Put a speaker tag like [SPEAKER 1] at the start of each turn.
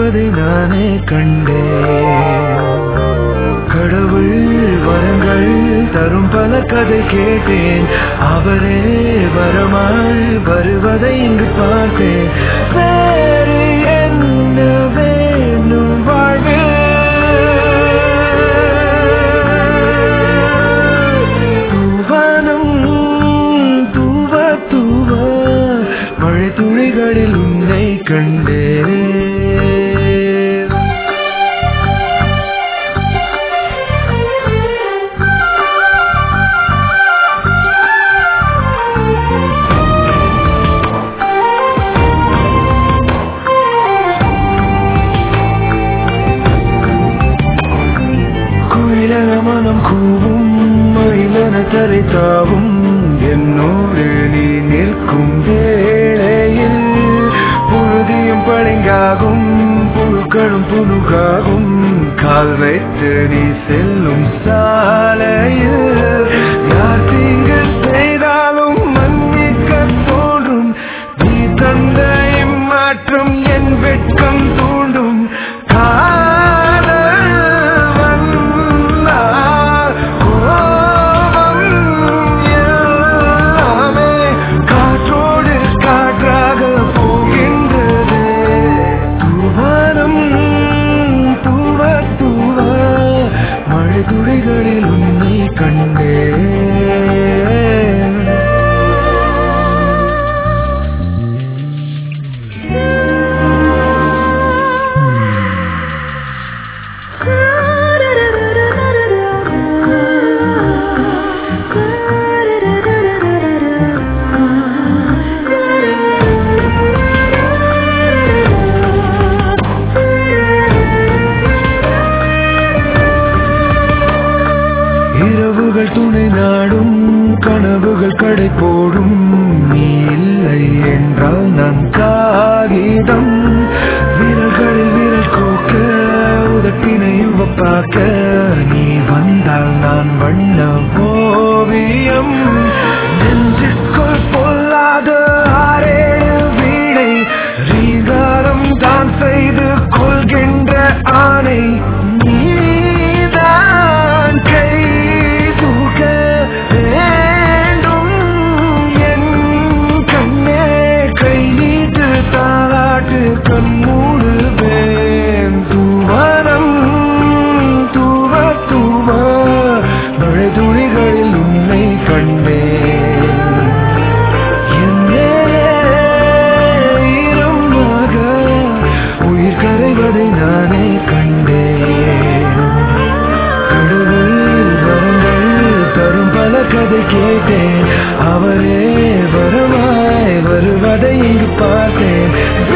[SPEAKER 1] வருவதை நானே கண்டேன் கடவுள் வரங்கள் தரும் பல கதை கேட்டேன் அவரே வரமாய் வருவதை இங்கு பார்த்தேன் வேறு என்ன வேணும் வாழ்வில் தூவானம் தூவ தூவ மழை துளிகளில் உன்னை கண்டேன் குயிலென மனம் கூவும் மயிலென தரை தாவும் என்னோடு நீ நிற்கும் வேளையில் புழுதியும் பளிங்காகும் புழுக்களும் புழுகாகும் கால் வைத்து நீ செல்லும் சாலையில் யார் தீங்கு செய்தாலும் மன்னிக்க தோன்றும் நீ தந்த இம்மாற்றம் என் வெட்கம் தூண்டும் காதல் வந்தால் கோபம் எல்லாமே காற்றோடு காற்றாக போகின்றது தூவானம் தூவ தூவ மழை துளிகளில் உன்னை கண்டேன் இரவுகள் துணை நாடும் கனவுகள் கடை போடும் நீ இல்லை என்றால் நான் காகிதம் விரல்களில் விரல் கோக்க உதட்டினை உவப்பாக்க நீ வந்தால் நான் வண்ண ஓவியம் நெஞ்சுக்குள் பொல்லாத ஆரேழு வீடை ரீகாரம் தான் செய்து கொள்கின்ற ஆணை நீதான் கை தூக்க வேண்டும் என் கண்ணே கை நீட்டு தாளாட்டு கண் மூடுவேன் தூவனம் தூவ தூவ மழை துளிகளில் உன்னை கண்டேன் என்னே ஈரமாக உயிர் கரைவதை நானே கண்டேன் கடவுள் வரங்கள் தரும் பல கதை கேட்டேன் அவரே வருவாய் வருவதை இங்கு பார்த்தேன்